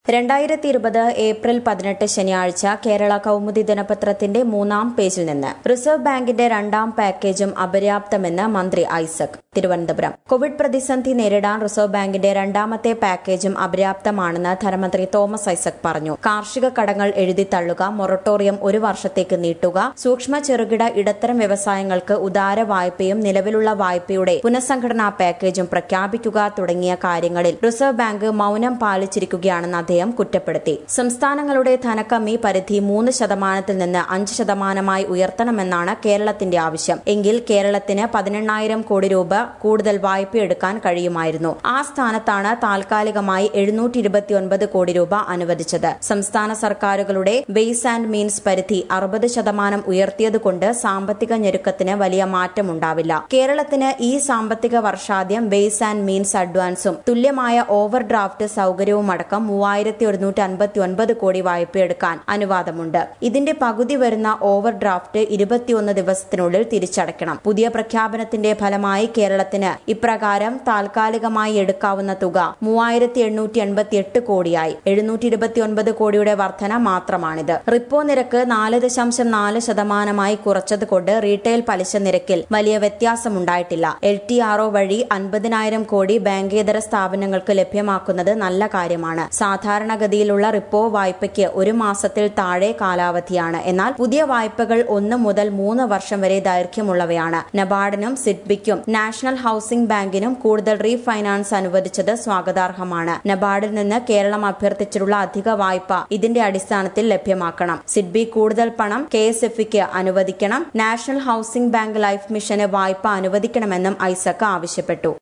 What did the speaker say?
രണ്ടായിരത്തി ഇരുപത് ഏപ്രിൽ പതിനെട്ട് ശനിയാഴ്ച കേരള കൗമുദി ദിനപത്രത്തിന്റെ മൂന്നാം പേജിൽ നിന്ന് റിസർവ് ബാങ്കിന്റെ രണ്ടാം പാക്കേജും അപര്യാപ്തമെന്ന് മന്ത്രി ഐസക് തിരുവനന്തപുരം കോവിഡ് പ്രതിസന്ധി നേരിടാൻ റിസർവ് ബാങ്കിന്റെ രണ്ടാമത്തെ പാക്കേജും അപര്യാപ്തമാണെന്ന് ധനമന്ത്രി തോമസ് ഐസക് പറഞ്ഞു കാർഷിക കടങ്ങൾ എഴുതിത്തള്ളുക മൊറട്ടോറിയം ഒരു വർഷത്തേക്ക് നീട്ടുക സൂക്ഷ്മ ചെറുകിട ഇടത്തരം വ്യവസായങ്ങൾക്ക് ഉദാര വായ്പയും നിലവിലുള്ള വായ്പയുടെ പുനഃസംഘടനാ പാക്കേജും പ്രഖ്യാപിക്കുക തുടങ്ങിയ കാര്യങ്ങളിൽ റിസർവ് ബാങ്ക് മൌനം പാലിച്ചിരിക്കുകയാണെന്ന് അദ്ദേഹം കുറ്റപ്പെടുത്തി സംസ്ഥാനങ്ങളുടെ ധനക്കമ്മി പരിധി മൂന്ന് ശതമാനത്തിൽ നിന്ന് അഞ്ച് ശതമാനമായി ഉയർത്തണമെന്നാണ് കേരളത്തിന്റെ ആവശ്യം എങ്കിൽ കേരളത്തിന് പതിനെണ്ണായിരം കോടി രൂപ കൂടുതൽ വായ്പയെടുക്കാൻ കഴിയുമായിരുന്നു ആ സ്ഥാനത്താണ് താൽക്കാലികമായി എഴുന്നൂറ്റി ഇരുപത്തിയൊൻപത് കോടി രൂപ അനുവദിച്ചത് സംസ്ഥാന സർക്കാരുകളുടെ ബേസ് ആൻഡ് മീൻസ് പരിധി അറുപത് ശതമാനം ഉയർത്തിയതുകൊണ്ട് സാമ്പത്തിക ഞെരുക്കത്തിന് വലിയ മാറ്റമുണ്ടാവില്ല കേരളത്തിന് ഈ സാമ്പത്തിക വർഷാദ്യം ബേസ് ആൻഡ് മീൻസ് അഡ്വാൻസും തുല്യമായ ഓവർ ഡ്രാഫ്റ്റ് സൌകര്യവുമടക്കം മൂവായിരത്തി ഒരുന്നൂറ്റി അൻപത്തി ഒൻപത് കോടി വായ്പയെടുക്കാൻ അനുവാദമുണ്ട് ഇതിന്റെ പകുതി വരുന്ന ഓവർ ഡ്രാഫ്റ്റ് ഇരുപത്തിയൊന്ന് ദിവസത്തിനുള്ളിൽ തിരിച്ചടയ്ക്കണം പുതിയ പ്രഖ്യാപനത്തിന്റെ ഫലമായി കേരളത്തിന് ഇപ്രകാരം താൽക്കാലികമായി എടുക്കാവുന്ന തുക മൂവായിരത്തി എണ്ണൂറ്റി എൺപത്തി എട്ട് കോടിയായി എഴുന്നൂറ്റി ഇരുപത്തിയൊൻപത് കോടിയുടെ വർധന മാത്രമാണിത് റിപ്പോ നിരക്ക് നാല് ദശാംശം നാല് ശതമാനമായി കുറച്ചതുകൊണ്ട് റീറ്റെയിൽ പലിശ നിരക്കിൽ വലിയ വ്യത്യാസമുണ്ടായിട്ടില്ല എൽ ടി ആർഒ വഴി അൻപതിനായിരം കോടി ബാങ്കേതര സ്ഥാപനങ്ങൾക്ക് ലഭ്യമാക്കുന്നത് നല്ല കാര്യമാണ് സാധാരണഗതിയിലുള്ള റിപ്പോ വായ്പയ്ക്ക് ഒരു മാസത്തിൽ താഴെ കാലാവധിയാണ് എന്നാൽ പുതിയ വായ്പകൾ ഒന്ന് മുതൽ മൂന്ന് വർഷം വരെ ദൈർഘ്യമുള്ളവയാണ് നബാർഡിനും സിഡ്ബിക്കും നാഷണൽ ഹൌസിംഗ് ബാങ്കിനും കൂടുതൽ റീഫൈനാൻസ് അനുവദിച്ചത് സ്വാഗതാർഹമാണ് നബാർഡിൽ നിന്ന് കേരളം അഭ്യർത്ഥിച്ചിട്ടുള്ള അധിക വായ്പ ഇതിന്റെ അടിസ്ഥാനത്തിൽ ലഭ്യമാക്കണം സിഡ്ബി കൂടുതൽ പണം കെ എസ് എഫിക്ക് അനുവദിക്കണം നാഷണൽ ഹൌസിംഗ് ബാങ്ക് ലൈഫ് മിഷന് വായ്പ അനുവദിക്കണമെന്നും ഐസക് ആവശ്യപ്പെട്ടു